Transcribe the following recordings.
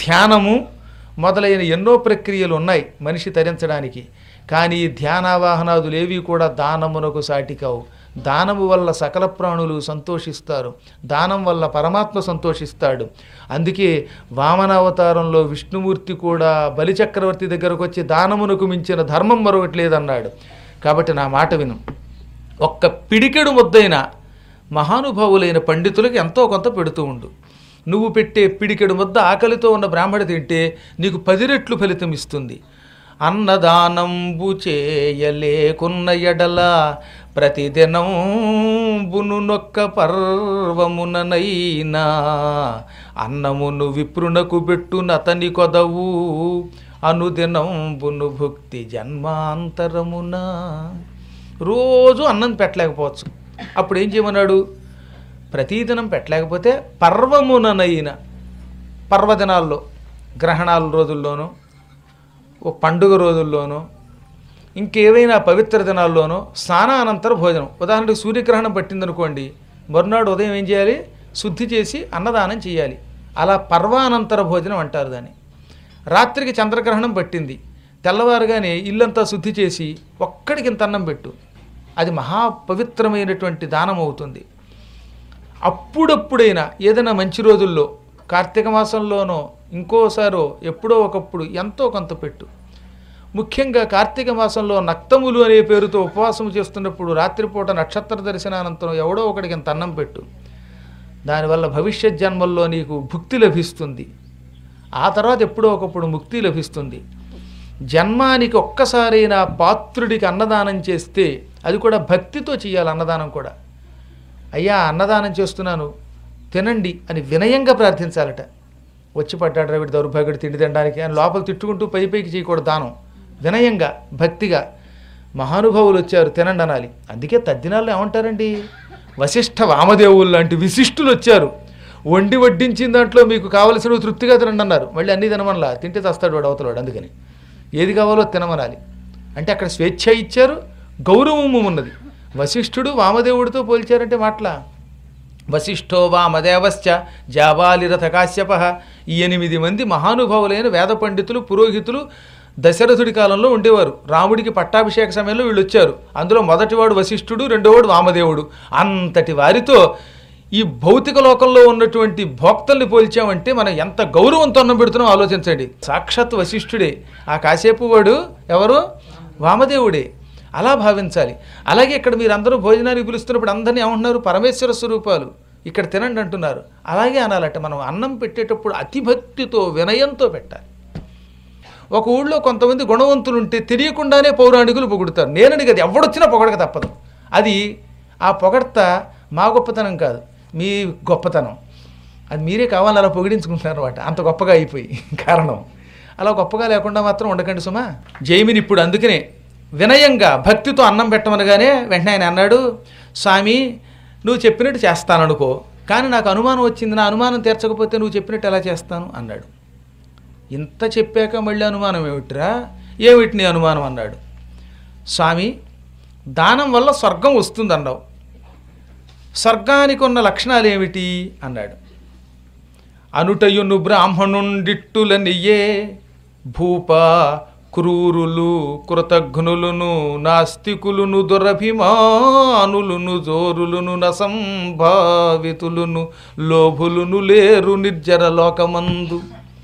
ధ్యానము మొదలైన ఎన్నో ప్రక్రియలు ఉన్నాయి మనిషి తరించడానికి కానీ ఈ ధ్యానావాహనాదులు ఏవి కూడా దానమునకు సాటి కావు దానము వల్ల సకల ప్రాణులు సంతోషిస్తారు దానం వల్ల పరమాత్మ సంతోషిస్తాడు అందుకే వామనావతారంలో విష్ణుమూర్తి కూడా బలిచక్రవర్తి దగ్గరకు వచ్చి దానమునకు మించిన ధర్మం మరొకటి లేదన్నాడు కాబట్టి నా మాట విను ఒక్క పిడికెడు ముద్దైన మహానుభావులైన పండితులకు ఎంతో కొంత పెడుతూ ఉండు నువ్వు పెట్టే పిడికెడు ముద్ద ఆకలితో ఉన్న బ్రాహ్మణ తింటే నీకు పది రెట్లు ఫలితం ఇస్తుంది అన్నదానంబు చేయలేకున్న ఎడల ప్రతిదినం బును నొక్క పర్వముననైనా అన్నమును విప్రునకు పెట్టునతని కొదవు అనుదినంబును భుక్తి జన్మాంతరమున రోజు అన్నం పెట్టలేకపోవచ్చు అప్పుడు ఏం చేయమన్నాడు ప్రతిదినం పెట్టలేకపోతే పర్వముననైన పర్వదినాల్లో గ్రహణాల రోజుల్లోనూ ఓ పండుగ రోజుల్లోనూ ఇంకేవైనా పవిత్ర దినాల్లోనూ స్నానానంతర భోజనం ఉదాహరణకు సూర్యగ్రహణం పట్టిందనుకోండి మరునాడు ఉదయం ఏం చేయాలి శుద్ధి చేసి అన్నదానం చేయాలి అలా పర్వానంతర భోజనం అంటారు దాన్ని రాత్రికి చంద్రగ్రహణం పట్టింది తెల్లవారుగానే ఇల్లంతా శుద్ధి చేసి ఒక్కడికి ఇంత అన్నం పెట్టు అది మహా పవిత్రమైనటువంటి దానం అవుతుంది అప్పుడప్పుడైనా ఏదైనా మంచి రోజుల్లో కార్తీక మాసంలోనో ఇంకోసారో ఎప్పుడో ఒకప్పుడు ఎంతో కొంత పెట్టు ముఖ్యంగా కార్తీక మాసంలో నక్తములు అనే పేరుతో ఉపవాసం చేస్తున్నప్పుడు రాత్రిపూట నక్షత్ర దర్శనానంతరం ఎవడో ఒకడికి ఇంత అన్నం పెట్టు దానివల్ల భవిష్యత్ జన్మల్లో నీకు భుక్తి లభిస్తుంది ఆ తర్వాత ఎప్పుడో ఒకప్పుడు ముక్తి లభిస్తుంది జన్మానికి ఒక్కసారైనా పాత్రుడికి అన్నదానం చేస్తే అది కూడా భక్తితో చేయాలి అన్నదానం కూడా అయ్యా అన్నదానం చేస్తున్నాను తినండి అని వినయంగా ప్రార్థించాలట వచ్చి పడ్డాడు రవిడి దౌర్భాగ్యుడు తిండి తినడానికి అని లోపల తిట్టుకుంటూ పై పైకి చేయకూడదు దానం వినయంగా భక్తిగా మహానుభావులు వచ్చారు తినండి అనాలి అందుకే తద్దినాల్లో ఏమంటారండి వశిష్ఠ వామదేవులు లాంటి విశిష్టులు వచ్చారు వండి వడ్డించిన దాంట్లో మీకు కావలసినవి తృప్తిగా తినండి అన్నారు మళ్ళీ అన్నీ తినమనలా తింటే తస్తాడు వాడు అవతలవాడు అందుకని ఏది కావాలో తినమనాలి అంటే అక్కడ స్వేచ్ఛ ఇచ్చారు గౌరవము ఉన్నది వశిష్ఠుడు వామదేవుడితో పోల్చారంటే మాటలా వశిష్ఠో వామదేవశ్చ జాబాలిరథ కాశ్యప ఈ ఎనిమిది మంది మహానుభావులైన వేద పండితులు పురోహితులు దశరథుడి కాలంలో ఉండేవారు రాముడికి పట్టాభిషేక సమయంలో వీళ్ళు వచ్చారు అందులో మొదటివాడు వశిష్ఠుడు రెండోవాడు వామదేవుడు అంతటి వారితో ఈ భౌతిక లోకంలో ఉన్నటువంటి భోక్తల్ని పోల్చామంటే మనం ఎంత గౌరవంతో అన్నం పెడుతున్నాం ఆలోచించండి సాక్షాత్ వశిష్ఠుడే ఆ కాసేపు వాడు ఎవరు వామదేవుడే అలా భావించాలి అలాగే ఇక్కడ మీరు అందరూ భోజనానికి పిలుస్తున్నప్పుడు అందరినీ ఏమంటున్నారు పరమేశ్వర స్వరూపాలు ఇక్కడ తినండి అంటున్నారు అలాగే అనాలట మనం అన్నం పెట్టేటప్పుడు అతిభక్తితో వినయంతో పెట్టాలి ఒక ఊళ్ళో కొంతమంది గుణవంతులు ఉంటే తెలియకుండానే పౌరాణికులు పొగుడుతారు నేనని కదా ఎవడొచ్చినా పొగడక తప్పదు అది ఆ పొగడ్త మా గొప్పతనం కాదు మీ గొప్పతనం అది మీరే కావాలని అలా పొగిడించుకుంటున్నారు అనమాట అంత గొప్పగా అయిపోయి కారణం అలా గొప్పగా లేకుండా మాత్రం ఉండకండి సుమా జైమిని ఇప్పుడు అందుకనే వినయంగా భక్తితో అన్నం పెట్టమనగానే వెంటనే ఆయన అన్నాడు స్వామి నువ్వు చెప్పినట్టు చేస్తాననుకో కానీ నాకు అనుమానం వచ్చింది నా అనుమానం తీర్చకపోతే నువ్వు చెప్పినట్టు ఎలా చేస్తాను అన్నాడు ఇంత చెప్పాక మళ్ళీ అనుమానం ఏమిటిరా ఏమిటి నీ అనుమానం అన్నాడు స్వామి దానం వల్ల స్వర్గం వస్తుందన్నావు స్వర్గానికి ఉన్న లక్షణాలు ఏమిటి అన్నాడు అనుటయును బ్రాహ్మణుండిట్టులనియే భూప క్రూరులు కృతఘ్నులును నాస్తికులును దురభిమానులును జోరులును నసంభావితులును లోభులును లేరు నిర్జర లోకమందు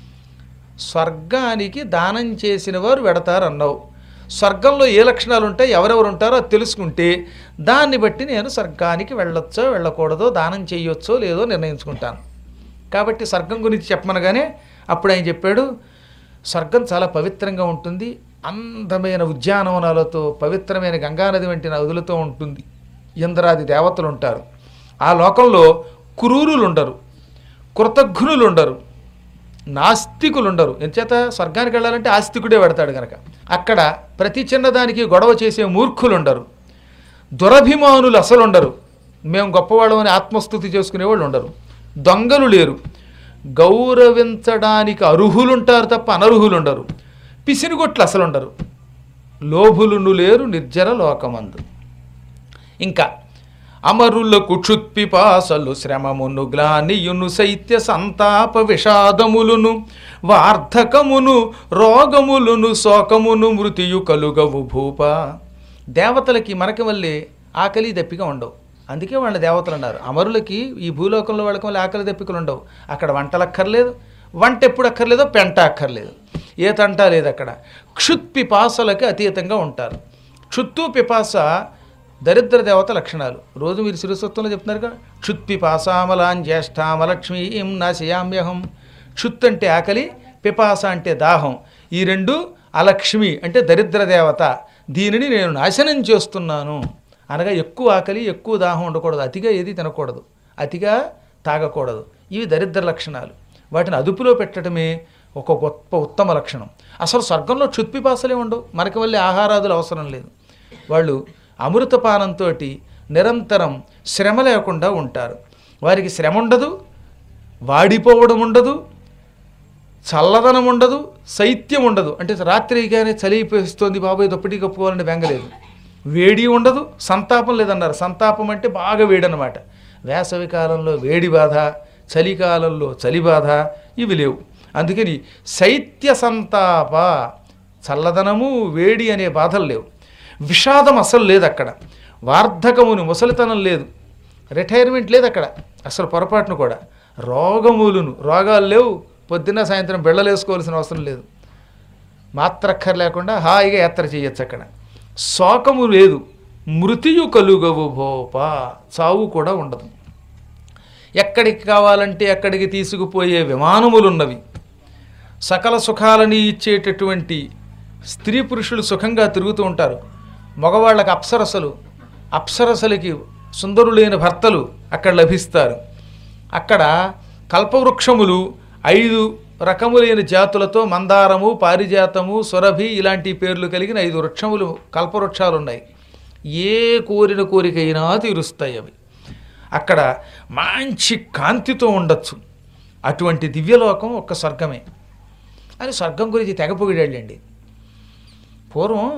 స్వర్గానికి దానం చేసిన వారు వెడతారన్నావు స్వర్గంలో ఏ లక్షణాలు ఉంటాయి ఎవరెవరు ఉంటారో అది తెలుసుకుంటే దాన్ని బట్టి నేను స్వర్గానికి వెళ్ళొచ్చో వెళ్ళకూడదో దానం చేయొచ్చో లేదో నిర్ణయించుకుంటాను కాబట్టి స్వర్గం గురించి చెప్పమనగానే అప్పుడు ఆయన చెప్పాడు స్వర్గం చాలా పవిత్రంగా ఉంటుంది అందమైన ఉద్యానవనాలతో పవిత్రమైన గంగానది వంటి నదులతో ఉంటుంది ఇంద్రాది దేవతలు ఉంటారు ఆ లోకంలో క్రూరులు ఉండరు కృతఘ్నులు ఉండరు నాస్తికులు ఉండరు ఎంచేత స్వర్గానికి వెళ్ళాలంటే ఆస్తికుడే పెడతాడు కనుక అక్కడ ప్రతి చిన్నదానికి గొడవ చేసే మూర్ఖులు ఉండరు దురభిమానులు అసలు ఉండరు మేము గొప్పవాళ్ళమని ఆత్మస్థుతి చేసుకునేవాళ్ళు ఉండరు దొంగలు లేరు గౌరవించడానికి అర్హులు ఉంటారు తప్ప అనర్హులు ఉండరు పిసినిగొట్లు అసలు ఉండరు లోభులును లేరు నిర్జర లోకమందు ఇంకా అమరులకు క్షుత్పిపాసలు శ్రమమును గ్లానియును శైత్య సంతాప విషాదములును వార్ధకమును రోగములును శోకమును మృతియు కలుగవు భూప దేవతలకి మనకి వల్లే ఆకలి దప్పిక ఉండవు అందుకే వాళ్ళ దేవతలు అన్నారు అమరులకి ఈ భూలోకంలో వాళ్ళకి వల్ల ఆకలి దప్పికలు ఉండవు అక్కడ వంటలు అక్కర్లేదు వంట ఎప్పుడు అక్కర్లేదో పెంట అక్కర్లేదు ఏ తంట లేదు అక్కడ క్షుత్పిపాసలకి అతీతంగా ఉంటారు క్షుత్తు పిపాస దరిద్ర దేవత లక్షణాలు రోజు మీరు శిరస్వత్వంలో చెప్తున్నారుగా క్షుత్పిపాసామలాం జ్యేష్ఠామలక్ష్మీం నాశయామ్యహం క్షుత్ అంటే ఆకలి పిపాస అంటే దాహం ఈ రెండు అలక్ష్మి అంటే దరిద్ర దేవత దీనిని నేను నాశనం చేస్తున్నాను అనగా ఎక్కువ ఆకలి ఎక్కువ దాహం ఉండకూడదు అతిగా ఏది తినకూడదు అతిగా తాగకూడదు ఇవి దరిద్ర లక్షణాలు వాటిని అదుపులో పెట్టడమే ఒక గొప్ప ఉత్తమ లక్షణం అసలు స్వర్గంలో క్షుత్పిపాసలే ఉండవు మనకి వల్లే ఆహారాదులు అవసరం లేదు వాళ్ళు అమృతపానంతో నిరంతరం శ్రమ లేకుండా ఉంటారు వారికి శ్రమ ఉండదు వాడిపోవడం ఉండదు చల్లదనం ఉండదు శైత్యం ఉండదు అంటే రాత్రిగానే చలిపోయిస్తోంది బాబాయ్ దొప్పటి కప్పుకోవాలని బెంగలేదు వేడి ఉండదు సంతాపం లేదన్నారు సంతాపం అంటే బాగా వేడి అనమాట వేసవి కాలంలో వేడి బాధ చలికాలంలో చలి బాధ ఇవి లేవు అందుకని శైత్య సంతాప చల్లదనము వేడి అనే బాధలు లేవు విషాదం అసలు లేదు అక్కడ వార్ధకమును ముసలితనం లేదు రిటైర్మెంట్ లేదు అక్కడ అసలు పొరపాటును కూడా రోగములును రోగాలు లేవు పొద్దున్న సాయంత్రం బెళ్ళలేసుకోవాల్సిన అవసరం లేదు మాత్రక్కర్ లేకుండా హాయిగా యాత్ర చేయొచ్చు అక్కడ శోకము లేదు మృతియు కలుగవు భోప చావు కూడా ఉండదు ఎక్కడికి కావాలంటే అక్కడికి తీసుకుపోయే విమానములున్నవి సకల సుఖాలని ఇచ్చేటటువంటి స్త్రీ పురుషులు సుఖంగా తిరుగుతూ ఉంటారు మగవాళ్ళకి అప్సరసలు అప్సరసలకి సుందరులైన భర్తలు అక్కడ లభిస్తారు అక్కడ కల్పవృక్షములు ఐదు రకములైన జాతులతో మందారము పారిజాతము సురభి ఇలాంటి పేర్లు కలిగిన ఐదు వృక్షములు కల్పవృక్షాలు ఉన్నాయి ఏ కోరిన కోరికైనా తీరుస్తాయి అవి అక్కడ మంచి కాంతితో ఉండొచ్చు అటువంటి దివ్యలోకం ఒక్క స్వర్గమే అని స్వర్గం గురించి తెగ పొగిడాడండి పూర్వం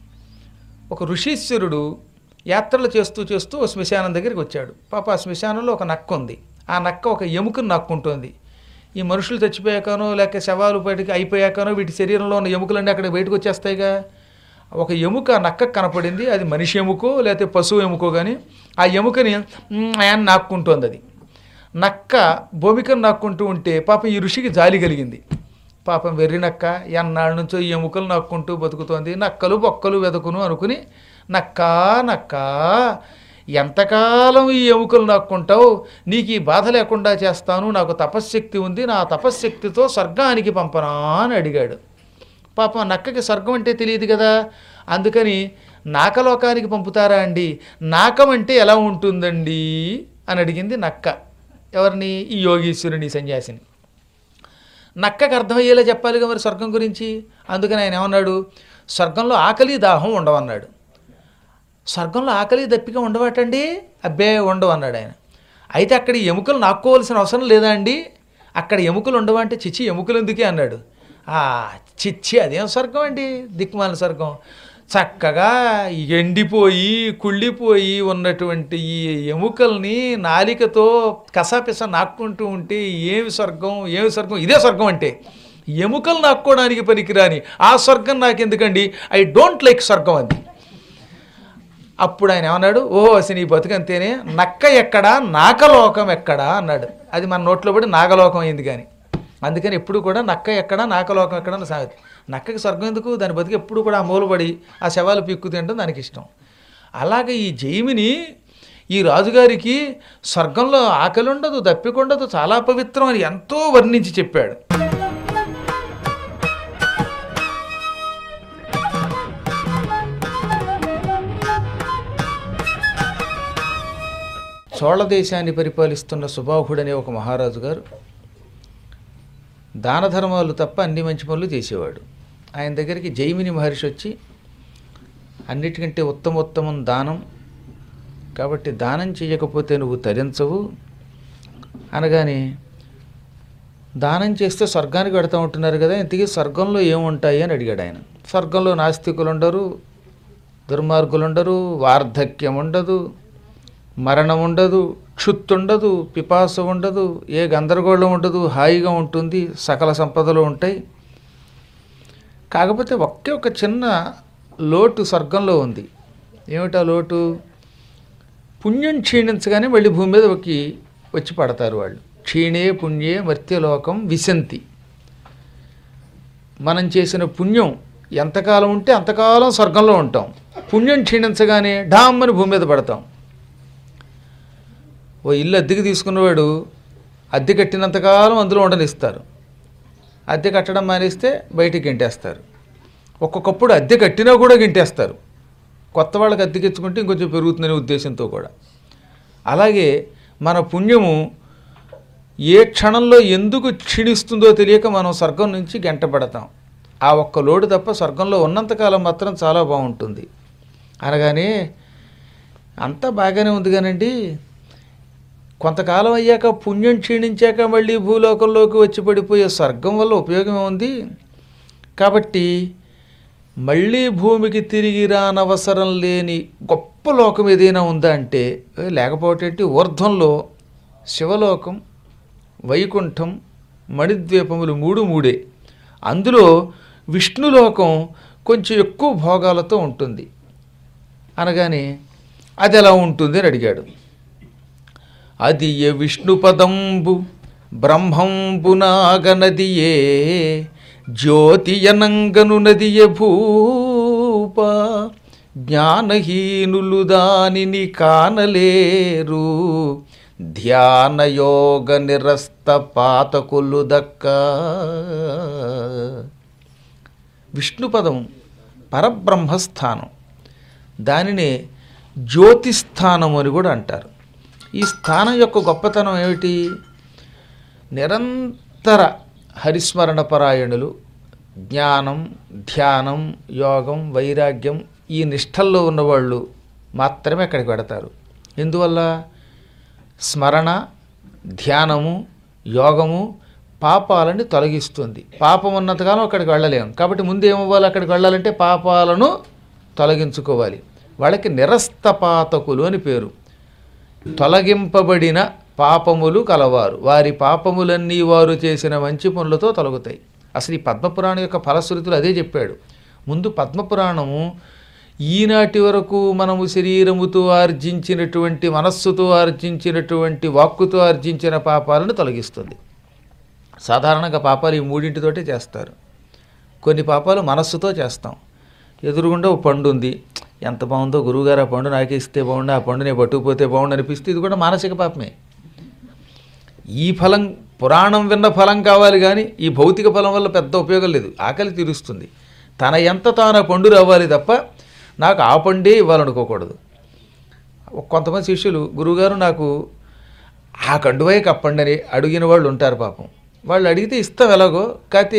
ఒక ఋషీశ్వరుడు యాత్రలు చేస్తూ చేస్తూ ఓ శ్మశానం దగ్గరికి వచ్చాడు పాప ఆ శ్మశానంలో ఒక నక్క ఉంది ఆ నక్క ఒక ఎముకను నక్కుంటుంది ఈ మనుషులు చచ్చిపోయాకనో లేక శవాలు బయటకి అయిపోయాకనో వీటి శరీరంలో ఉన్న ఎముకలన్నీ అక్కడ బయటకు వచ్చేస్తాయిగా ఒక ఎముక నక్క కనపడింది అది మనిషి ఎముకో లేకపోతే పశువు ఎముకో కానీ ఆ ఎముకని మ్, ఆయన నాక్కుంటోంది అది నక్క భూమికను నాక్కుంటూ ఉంటే పాపం ఈ ఋషికి జాలి కలిగింది పాపం వెర్రి నక్క ఎన్నాళ్ళ నుంచో ఈ ఎముకలు నక్కుంటూ బతుకుతోంది నక్కలు బొక్కలు వెదకును అనుకుని నక్క నక్క ఎంతకాలం ఈ ఎముకలు నాక్కుంటావు నీకు ఈ బాధ లేకుండా చేస్తాను నాకు తపశ్శక్తి ఉంది నా తపశ్శక్తితో స్వర్గానికి పంపనా అని అడిగాడు పాపం నక్కకి స్వర్గం అంటే తెలియదు కదా అందుకని నాకలోకానికి పంపుతారా అండి నాకం అంటే ఎలా ఉంటుందండి అని అడిగింది నక్క ఎవరిని ఈ యోగీశ్వరుని ఈ సన్యాసిని నక్కకు అర్థమయ్యేలా చెప్పాలిగా మరి స్వర్గం గురించి అందుకని ఆయన ఏమన్నాడు స్వర్గంలో ఆకలి దాహం ఉండవన్నాడు స్వర్గంలో ఆకలి దప్పిక ఉండవటండి అబ్బే ఉండవు అన్నాడు ఆయన అయితే అక్కడ ఈ ఎముకలు నాక్కోవాల్సిన అవసరం లేదా అండి అక్కడ ఎముకలు ఉండవంటే చిచ్చి ఎముకలు ఎందుకే అన్నాడు ఆ చిచ్చి అదేం స్వర్గం అండి దిక్కుమాల స్వర్గం చక్కగా ఎండిపోయి కుళ్ళిపోయి ఉన్నటువంటి ఈ ఎముకల్ని నాలికతో కసాపిస నాక్కుంటూ ఉంటే ఏమి స్వర్గం ఏమి స్వర్గం ఇదే స్వర్గం అంటే ఎముకలు నాక్కోవడానికి పనికిరాని ఆ స్వర్గం నాకెందుకండి ఐ డోంట్ లైక్ స్వర్గం అది అప్పుడు ఆయన ఏమన్నాడు ఓహో అసలు నీ బతుకంతేనే నక్క ఎక్కడా నాకలోకం ఎక్కడా అన్నాడు అది మన నోట్లో పడి నాగలోకం అయింది కానీ అందుకని ఎప్పుడు కూడా నక్క ఎక్కడా నాకలోకం ఎక్కడా అని సాగదు నక్కకి స్వర్గం ఎందుకు దాని బతుకు ఎప్పుడు కూడా ఆ మూలపడి ఆ శవాలు పిక్కు తినడం దానికి ఇష్టం అలాగే ఈ జైమిని ఈ రాజుగారికి స్వర్గంలో ఆకలి ఉండదు దప్పికొండదు చాలా పవిత్రం అని ఎంతో వర్ణించి చెప్పాడు చోళ దేశాన్ని పరిపాలిస్తున్న సుబాహుడనే ఒక మహారాజు గారు దాన ధర్మాలు తప్ప అన్ని మంచి పనులు చేసేవాడు ఆయన దగ్గరికి జైమిని మహర్షి వచ్చి అన్నిటికంటే ఉత్తమోత్తమం దానం కాబట్టి దానం చేయకపోతే నువ్వు తరించవు అనగానే దానం చేస్తే స్వర్గానికి పెడతా ఉంటున్నారు కదా ఇంతకీ స్వర్గంలో ఏముంటాయి అని అడిగాడు ఆయన స్వర్గంలో నాస్తికులు ఉండరు దుర్మార్గులు ఉండరు వార్ధక్యం ఉండదు మరణం ఉండదు క్షుత్తుండదు పిపాస ఉండదు ఏ గందరగోళం ఉండదు హాయిగా ఉంటుంది సకల సంపదలు ఉంటాయి కాకపోతే ఒకే ఒక చిన్న లోటు స్వర్గంలో ఉంది ఏమిటా లోటు పుణ్యం క్షీణించగానే మళ్ళీ భూమి మీద వచ్చి వచ్చి పడతారు వాళ్ళు క్షీణే పుణ్యే మర్త్యలోకం విశంతి మనం చేసిన పుణ్యం ఎంతకాలం ఉంటే అంతకాలం స్వర్గంలో ఉంటాం పుణ్యం క్షీణించగానే డామ్మని భూమి మీద పడతాం ఓ ఇల్లు అద్దెకి తీసుకున్నవాడు అద్దె కట్టినంతకాలం అందులో ఉండనిస్తారు అద్దె కట్టడం మానేస్తే బయటికి గెంటేస్తారు ఒక్కొక్కప్పుడు అద్దె కట్టినా కూడా గెంటేస్తారు కొత్త వాళ్ళకి అద్దెకిచ్చుకుంటే ఇంకొంచెం పెరుగుతుందనే ఉద్దేశంతో కూడా అలాగే మన పుణ్యము ఏ క్షణంలో ఎందుకు క్షీణిస్తుందో తెలియక మనం స్వర్గం నుంచి గంటపడతాం ఆ ఒక్క లోడు తప్ప స్వర్గంలో ఉన్నంతకాలం మాత్రం చాలా బాగుంటుంది అనగానే అంతా బాగానే ఉంది కానండి కొంతకాలం అయ్యాక పుణ్యం క్షీణించాక మళ్ళీ భూలోకంలోకి వచ్చి పడిపోయే స్వర్గం వల్ల ఉపయోగం ఉంది కాబట్టి మళ్ళీ భూమికి తిరిగి రానవసరం లేని గొప్ప లోకం ఏదైనా ఉందా అంటే ఏ, లేకపోతే ఊర్ధ్వంలో శివలోకం వైకుంఠం మణిద్వీపములు మూడు మూడే అందులో విష్ణులోకం కొంచెం ఎక్కువ భోగాలతో ఉంటుంది అనగానే అది ఎలా ఉంటుంది అని అడిగాడు అది ఏ విష్ణుపదంబు బ్రహ్మంబునాగనదియే జ్యోతియనంగను నదియ భూప జ్ఞానహీనులు దానిని కానలేరు ధ్యానయోగ నిరస్త పాతకులు దక్క విష్ణుపదం పరబ్రహ్మస్థానం దానినే జ్యోతిస్థానం అని కూడా అంటారు ఈ స్థానం యొక్క గొప్పతనం ఏమిటి నిరంతర హరిస్మరణ పరాయణులు జ్ఞానం ధ్యానం యోగం వైరాగ్యం ఈ నిష్టల్లో ఉన్నవాళ్ళు మాత్రమే అక్కడికి పెడతారు ఎందువల్ల స్మరణ ధ్యానము యోగము పాపాలని తొలగిస్తుంది పాపం ఉన్నంతకాలం అక్కడికి వెళ్ళలేము కాబట్టి ముందు ఏమవ్వాలి అక్కడికి వెళ్ళాలంటే పాపాలను తొలగించుకోవాలి వాళ్ళకి నిరస్తపాతకులు అని పేరు తొలగింపబడిన పాపములు కలవారు వారి పాపములన్నీ వారు చేసిన మంచి పనులతో తొలగుతాయి అసలు ఈ పద్మపురాణం యొక్క ఫలశ్రుతులు అదే చెప్పాడు ముందు పద్మపురాణము ఈనాటి వరకు మనము శరీరముతో ఆర్జించినటువంటి మనస్సుతో ఆర్జించినటువంటి వాక్కుతో ఆర్జించిన పాపాలను తొలగిస్తుంది సాధారణంగా పాపాలు ఈ మూడింటితోటే చేస్తారు కొన్ని పాపాలు మనస్సుతో చేస్తాం ఎదురుగుండా ఓ పండు ఉంది ఎంత బాగుందో గురువుగారు ఆ పండు నాకే ఇస్తే బాగుండు ఆ పండు నేను పట్టుకుపోతే బాగుండు అనిపిస్తే ఇది కూడా మానసిక పాపమే ఈ ఫలం పురాణం విన్న ఫలం కావాలి కానీ ఈ భౌతిక ఫలం వల్ల పెద్ద ఉపయోగం లేదు ఆకలి తీరుస్తుంది తన ఎంత తాను ఆ పండు రావాలి తప్ప నాకు ఆ పండే ఇవ్వాలనుకోకూడదు కొంతమంది శిష్యులు గురువుగారు నాకు ఆ కండువే కప్పండి అని అడిగిన వాళ్ళు ఉంటారు పాపం వాళ్ళు అడిగితే ఇస్తాం ఎలాగో కాకపోతే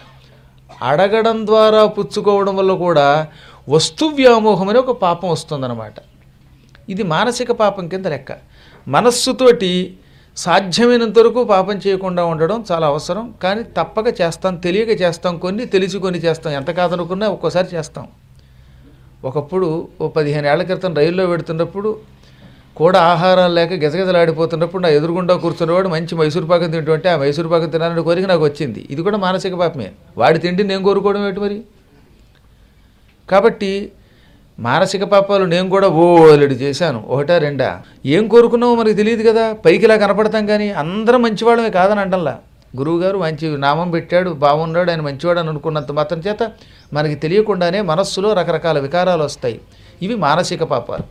అడగడం ద్వారా పుచ్చుకోవడం వల్ల కూడా వస్తు వ్యామోహం అనే ఒక పాపం వస్తుందన్నమాట ఇది మానసిక పాపం కింద లెక్క మనస్సుతోటి సాధ్యమైనంత వరకు పాపం చేయకుండా ఉండడం చాలా అవసరం కానీ తప్పక చేస్తాం తెలియక చేస్తాం కొన్ని తెలిసి కొన్ని చేస్తాం ఎంత కాదనుకున్నా ఒక్కోసారి చేస్తాం ఒకప్పుడు ఓ పదిహేను ఏళ్ల క్రితం రైల్లో పెడుతున్నప్పుడు కూడా ఆహారం లేక గజగజలాడిపోతున్నప్పుడు నా ఎదురుగుండా కూర్చున్నవాడు మంచి మైసూరు పాకం తింటుంటే ఆ మైసూరు పాకం తినాలని కోరిక నాకు వచ్చింది ఇది కూడా మానసిక పాపమే వాడి తిండి నేను కోరుకోవడం ఏంటి మరి కాబట్టి మానసిక పాపాలు నేను కూడా ఓలెడు చేశాను ఒకటా రెండా ఏం కోరుకున్నావో మనకి తెలియదు కదా పైకి ఇలా కనపడతాం కానీ అందరం మంచివాళ్ళమే కాదని అంటల్లా గురువుగారు మంచి నామం పెట్టాడు బాగున్నాడు ఆయన మంచివాడు అని అనుకున్నంత మాత్రం చేత మనకి తెలియకుండానే మనస్సులో రకరకాల వికారాలు వస్తాయి ఇవి మానసిక పాపాలు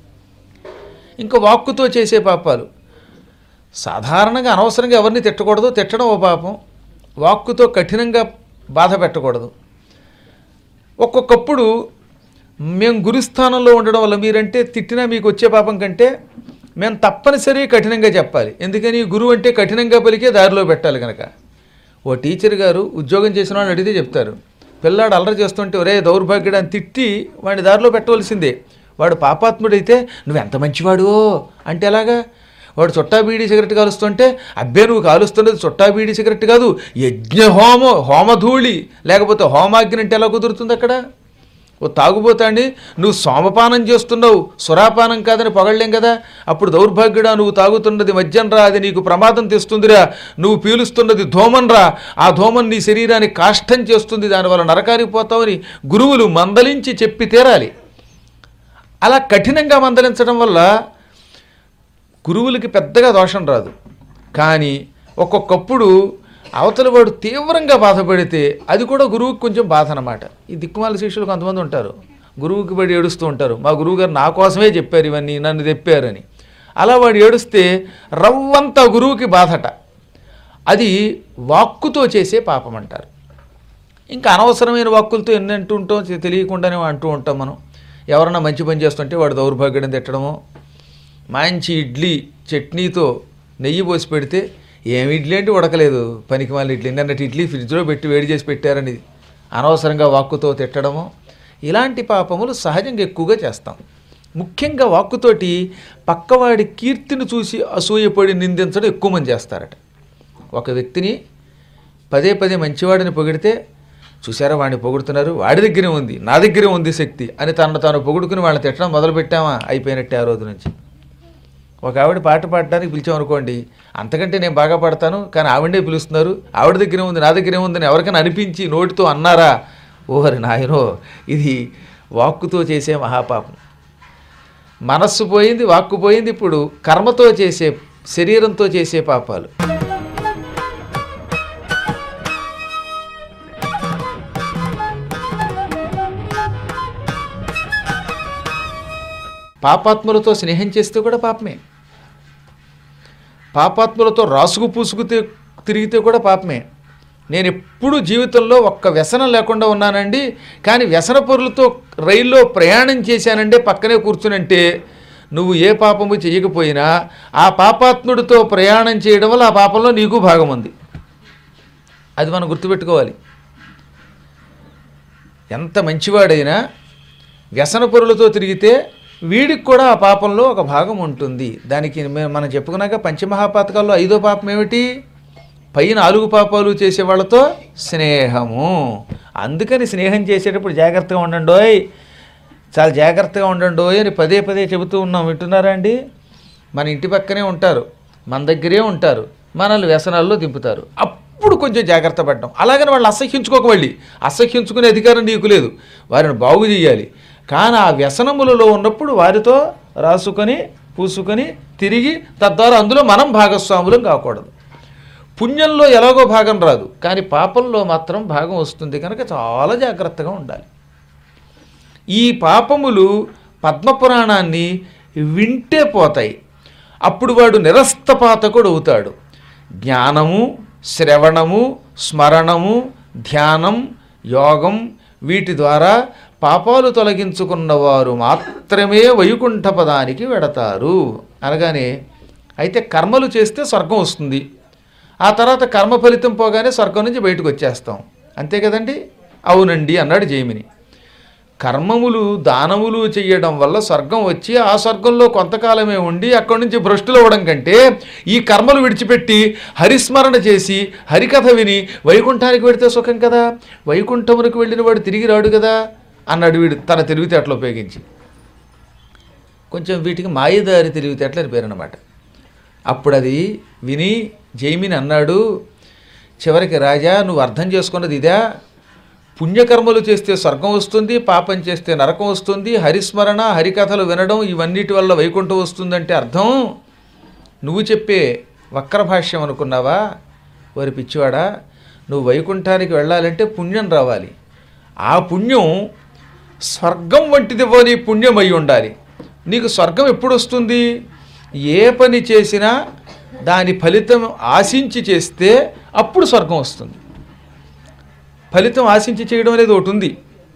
ఇంకా వాక్కుతో చేసే పాపాలు సాధారణంగా అనవసరంగా ఎవరిని తిట్టకూడదు తిట్టడం ఓ పాపం వాక్కుతో కఠినంగా బాధ పెట్టకూడదు ఒక్కొక్కప్పుడు మేము గురుస్థానంలో ఉండడం వల్ల మీరంటే తిట్టినా మీకు వచ్చే పాపం కంటే మేము తప్పనిసరి కఠినంగా చెప్పాలి ఎందుకని గురువు అంటే కఠినంగా పలికే దారిలో పెట్టాలి కనుక ఓ టీచర్ గారు ఉద్యోగం చేసిన వాళ్ళని అడిగితే చెప్తారు పిల్లాడు అల్లరి చేస్తుంటే ఒరే దౌర్భాగ్యుడు అని తిట్టి వాడిని దారిలో పెట్టవలసిందే వాడు పాపాత్ముడైతే నువ్వు ఎంత మంచివాడు అంటే ఎలాగా వాడు చుట్టా బీడీ సిగరెట్ కాలుస్తుంటే అబ్బే నువ్వు కాలుస్తున్నది చుట్టా బీడీ సిగరెట్ కాదు యజ్ఞ హోమ హోమధూళి లేకపోతే హోమాగ్ని అంటే ఎలా కుదురుతుంది అక్కడ ఓ తాగుబోతాండి నువ్వు సోమపానం చేస్తున్నావు సురాపానం కాదని పొగళ్ళేం కదా అప్పుడు దౌర్భాగ్యుడా నువ్వు తాగుతున్నది మద్యం రా అది నీకు ప్రమాదం తెస్తుందిరా నువ్వు పీలుస్తున్నది ధూమం రా ఆ ధూమం నీ శరీరాన్ని కాష్టం చేస్తుంది దానివల్ల నరకానికి పోతావని గురువులు మందలించి చెప్పి తీరాలి అలా కఠినంగా మందలించడం వల్ల గురువులకి పెద్దగా దోషం రాదు కానీ ఒక్కొక్కప్పుడు అవతల వాడు తీవ్రంగా బాధపడితే అది కూడా గురువుకి కొంచెం బాధ అనమాట ఈ దిక్కుమాల శిష్యులు కొంతమంది ఉంటారు గురువుకి పడి ఏడుస్తూ ఉంటారు మా గురువు గారు నా కోసమే చెప్పారు ఇవన్నీ నన్ను తెప్పారని అలా వాడు ఏడుస్తే రవ్వంతా గురువుకి బాధట అది వాక్కుతో చేసే పాపం అంటారు ఇంకా అనవసరమైన వాక్కులతో ఎన్ని అంటూ ఉంటాం తె- తెలియకుండానే అంటూ ఉంటాం మనం ఎవరన్నా మంచి పని చేస్తుంటే వాడు దౌర్భాగ్యం తిట్టడము మంచి ఇడ్లీ చట్నీతో నెయ్యి పోసి పెడితే ఏమి ఇడ్లీ అంటే ఉడకలేదు పనికి మళ్ళీ ఇడ్లీ నిన్నటి ఇడ్లీ ఫ్రిడ్జ్లో పెట్టి వేడి చేసి పెట్టారని అనవసరంగా వాక్కుతో తిట్టడము ఇలాంటి పాపములు సహజంగా ఎక్కువగా చేస్తాం ముఖ్యంగా వాక్కుతోటి పక్కవాడి కీర్తిని చూసి అసూయపడి నిందించడం ఎక్కువ మంది చేస్తారట ఒక వ్యక్తిని పదే పదే మంచివాడిని పొగిడితే చూసారా వాడిని పొగుడుతున్నారు వాడి దగ్గరే ఉంది నా దగ్గరే ఉంది శక్తి అని తను తాను పొగుడుకుని వాళ్ళని తిట్టడం మొదలు పెట్టామా అయిపోయినట్టే ఆ రోజు నుంచి ఒక ఆవిడ పాట పాడడానికి పిలిచామనుకోండి అంతకంటే నేను బాగా పాడతాను కానీ ఆవిడే పిలుస్తున్నారు ఆవిడ దగ్గరే ఉంది నా దగ్గరే ఉందని ఎవరికైనా అనిపించి నోటితో అన్నారా ఓహరి నాయనో ఇది వాక్కుతో చేసే మహాపాపం మనస్సు పోయింది వాక్కు పోయింది ఇప్పుడు కర్మతో చేసే శరీరంతో చేసే పాపాలు పాపాత్ములతో స్నేహం చేస్తే కూడా పాపమే పాపాత్ములతో రాసుకు పూసుకు తి- తిరిగితే కూడా పాపమే నేను ఎప్పుడు జీవితంలో ఒక్క వ్యసనం లేకుండా ఉన్నానండి కానీ వ్యసన పొరులతో రైల్లో ప్రయాణం చేశానంటే పక్కనే కూర్చునంటే నువ్వు ఏ పాపము చేయకపోయినా ఆ పాపాత్ముడితో ప్రయాణం చేయడం వల్ల ఆ పాపంలో నీకు భాగం ఉంది అది మనం గుర్తుపెట్టుకోవాలి ఎంత మంచివాడైనా వ్యసన పొరులతో తిరిగితే వీడికి కూడా ఆ పాపంలో ఒక భాగం ఉంటుంది దానికి మే- మనం చెప్పుకున్నాక పంచమహాపాతకాల్లో ఐదో పాపం ఏమిటి పై నాలుగు పాపాలు చేసే వాళ్ళతో స్నేహము అందుకని స్నేహం చేసేటప్పుడు జాగ్రత్తగా ఉండండోయ్ చాలా జాగ్రత్తగా ఉండండోయ్ అని పదే పదే చెబుతూ ఉన్నాం వింటున్నారా అండి మన ఇంటి పక్కనే ఉంటారు మన దగ్గరే ఉంటారు మనల్ని వ్యసనాల్లో దింపుతారు అప్పుడు కొంచెం జాగ్రత్త పడ్డం అలాగని వాళ్ళు అసహ్యించుకోక మళ్ళీ అసహ్యించుకునే అధికారం నీకు లేదు వారిని బాగు చేయాలి కానీ ఆ వ్యసనములలో ఉన్నప్పుడు వారితో రాసుకొని పూసుకొని తిరిగి తద్వారా అందులో మనం భాగస్వాములం కాకూడదు పుణ్యంలో ఎలాగో భాగం రాదు కానీ పాపంలో మాత్రం భాగం వస్తుంది కనుక చాలా జాగ్రత్తగా ఉండాలి ఈ పాపములు పద్మపురాణాన్ని వింటే పోతాయి అప్పుడు వాడు నిరస్తపాతకుడు అవుతాడు జ్ఞానము శ్రవణము స్మరణము ధ్యానం యోగం వీటి ద్వారా పాపాలు తొలగించుకున్నవారు మాత్రమే వైకుంఠ పదానికి వెడతారు అనగానే అయితే కర్మలు చేస్తే స్వర్గం వస్తుంది ఆ తర్వాత కర్మ ఫలితం పోగానే స్వర్గం నుంచి బయటకు వచ్చేస్తాం అంతే కదండి అవునండి అన్నాడు జైమిని కర్మములు దానములు చేయడం వల్ల స్వర్గం వచ్చి ఆ స్వర్గంలో కొంతకాలమే ఉండి అక్కడి నుంచి భ్రష్టులు అవ్వడం కంటే ఈ కర్మలు విడిచిపెట్టి హరిస్మరణ చేసి హరికథ విని వైకుంఠానికి వెడితే సుఖం కదా వైకుంఠమునికి వెళ్ళిన వాడు తిరిగి రాడు కదా అన్నాడు వీడు తన తెలివితేటలు ఉపయోగించి కొంచెం వీటికి మాయదారి తెలివితేటలు అని పేరు అన్నమాట అప్పుడు అది విని జైమిని అన్నాడు చివరికి రాజా నువ్వు అర్థం చేసుకున్నది ఇదా పుణ్యకర్మలు చేస్తే స్వర్గం వస్తుంది పాపం చేస్తే నరకం వస్తుంది హరిస్మరణ హరికథలు వినడం ఇవన్నిటి వల్ల వైకుంఠం వస్తుందంటే అర్థం నువ్వు చెప్పే వక్రభాష్యం అనుకున్నావా వారి పిచ్చివాడా నువ్వు వైకుంఠానికి వెళ్ళాలంటే పుణ్యం రావాలి ఆ పుణ్యం స్వర్గం వంటిదివ్వని పుణ్యం అయి ఉండాలి నీకు స్వర్గం ఎప్పుడు వస్తుంది ఏ పని చేసినా దాని ఫలితం ఆశించి చేస్తే అప్పుడు స్వర్గం వస్తుంది ఫలితం ఆశించి చేయడం అనేది ఒకటి ఉంది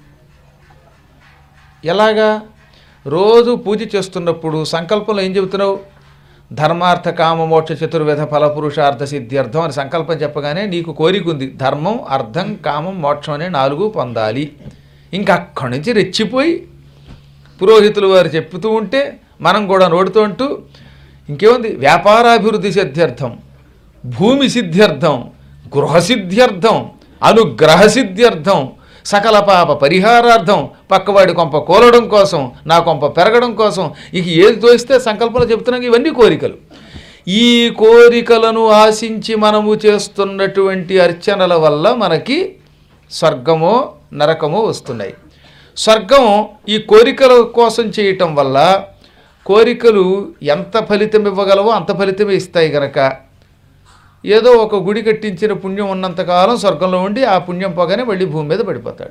ఎలాగా రోజు పూజ చేస్తున్నప్పుడు సంకల్పంలో ఏం చెబుతున్నావు ధర్మార్థ కామ మోక్ష చతుర్విధ ఫలపురుషార్థ సిద్ధ్యర్థం అని సంకల్పం చెప్పగానే నీకు కోరిక ఉంది ధర్మం అర్థం కామం మోక్షం అనే నాలుగు పొందాలి ఇంకా అక్కడి నుంచి రెచ్చిపోయి పురోహితులు వారు చెప్తూ ఉంటే మనం కూడా నోడుతూ అంటూ ఇంకేముంది వ్యాపారాభివృద్ధి సిద్ధ్యర్థం భూమి సిద్ధ్యర్థం గృహ సిద్ధ్యర్థం అనుగ్రహ సిద్ధ్యర్థం సకల పాప పరిహారార్థం పక్కవాడి కొంప కోలడం కోసం నా కొంప పెరగడం కోసం ఇక ఏది తోస్తే సంకల్పంలో చెప్తున్నాం ఇవన్నీ కోరికలు ఈ కోరికలను ఆశించి మనము చేస్తున్నటువంటి అర్చనల వల్ల మనకి స్వర్గమో నరకమో వస్తున్నాయి స్వర్గం ఈ కోరికల కోసం చేయటం వల్ల కోరికలు ఎంత ఫలితం ఇవ్వగలవో అంత ఫలితమే ఇస్తాయి గనక ఏదో ఒక గుడి కట్టించిన పుణ్యం ఉన్నంతకాలం స్వర్గంలో ఉండి ఆ పుణ్యం పోగానే మళ్ళీ భూమి మీద పడిపోతాడు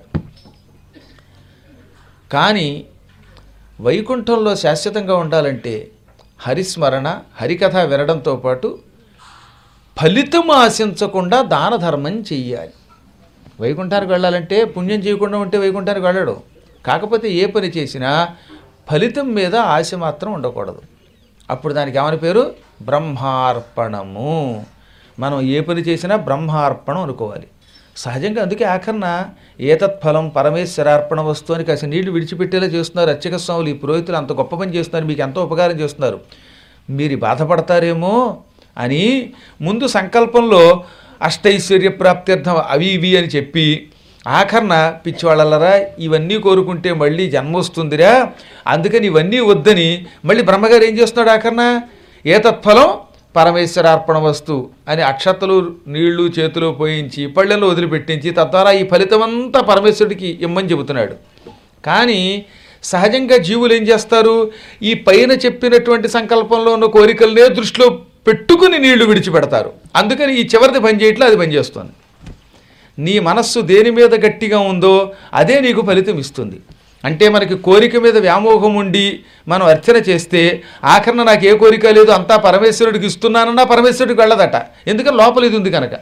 కానీ వైకుంఠంలో శాశ్వతంగా ఉండాలంటే హరిస్మరణ హరికథ వినడంతో పాటు ఫలితం ఆశించకుండా దాన ధర్మం చెయ్యాలి వైకుంఠానికి వెళ్ళాలంటే పుణ్యం చేయకుండా ఉంటే వైకుంఠానికి వెళ్ళడు కాకపోతే ఏ పని చేసినా ఫలితం మీద ఆశ మాత్రం ఉండకూడదు అప్పుడు దానికి ఏమని పేరు బ్రహ్మార్పణము మనం ఏ పని చేసినా బ్రహ్మార్పణం అనుకోవాలి సహజంగా అందుకే ఆఖరణ ఏతత్ఫలం పరమేశ్వరార్పణ వస్తు అని కాసి నీళ్లు విడిచిపెట్టేలా చేస్తున్నారు అర్చక స్వాములు ఈ పురోహితులు అంత గొప్ప పని చేస్తున్నారు మీకు ఎంతో ఉపకారం చేస్తున్నారు మీరు బాధపడతారేమో అని ముందు సంకల్పంలో అష్టైశ్వర్య ప్రాప్త్యర్థం అవి ఇవి అని చెప్పి ఆఖరణ పిచ్చివాళ్ళలరా ఇవన్నీ కోరుకుంటే మళ్ళీ జన్మ వస్తుందిరా అందుకని ఇవన్నీ వద్దని మళ్ళీ బ్రహ్మగారు ఏం చేస్తున్నాడు ఆఖరణ ఏ తత్ఫలం పరమేశ్వరార్పణ వస్తు అని అక్షతలు నీళ్లు చేతిలో పోయించి పళ్ళెల్లో వదిలిపెట్టించి తద్వారా ఈ ఫలితమంతా పరమేశ్వరుడికి ఇమ్మని చెబుతున్నాడు కానీ సహజంగా జీవులు ఏం చేస్తారు ఈ పైన చెప్పినటువంటి సంకల్పంలో ఉన్న కోరికలనే దృష్టిలో పెట్టుకుని నీళ్లు విడిచిపెడతారు అందుకని ఈ చివరిది పని చేయట్లే అది పనిచేస్తుంది నీ మనస్సు దేని మీద గట్టిగా ఉందో అదే నీకు ఫలితం ఇస్తుంది అంటే మనకి కోరిక మీద వ్యామోహం ఉండి మనం అర్చన చేస్తే ఆఖరణ నాకు ఏ కోరిక లేదు అంతా పరమేశ్వరుడికి ఇస్తున్నానన్నా పరమేశ్వరుడికి వెళ్ళదట ఎందుకని లోపల ఇది ఉంది కనుక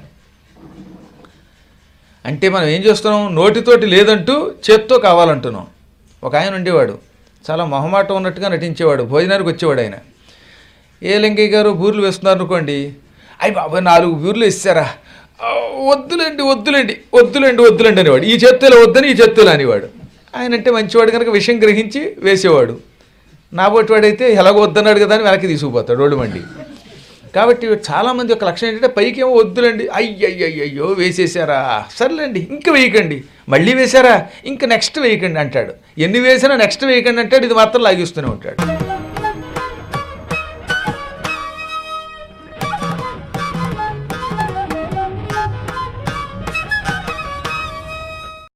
అంటే మనం ఏం చేస్తున్నాం నోటితోటి లేదంటూ చేత్తో కావాలంటున్నాం ఒక ఆయన ఉండేవాడు చాలా మొహమాటం ఉన్నట్టుగా నటించేవాడు భోజనానికి వచ్చేవాడు ఆయన ఏ లింగయ్య గారు బూర్లు వేస్తున్నారు అనుకోండి అయ్యి బాబాయ్ నాలుగు బూర్లు ఇస్తారా "ఆ, వద్దులేండి వద్దులేండి వద్దులేండి వద్దులేండి అనేవాడు ఈ చేత్తులో వద్దని ఈ చేత్తులు అనేవాడు ఆయన అంటే మంచివాడు కనుక విషయం గ్రహించి వేసేవాడు నాబోటివాడైతే ఎలాగో వద్దన్నాడు కదా అని వెనక్కి తీసుకుపోతాడు రోడ్డు మండి కాబట్టి చాలామంది యొక్క లక్షణం ఏంటంటే పైకి ఏమో వద్దులండి అయ్యయ్యయ్యో వేసేసారా సర్లేండి ఇంక వేయకండి మళ్ళీ వేశారా ఇంక నెక్స్ట్ వేయకండి అంటాడు ఎన్ని వేసినా నెక్స్ట్ వేయకండి అంటాడు ఇది మాత్రం లాగిస్తూనే ఉంటాడు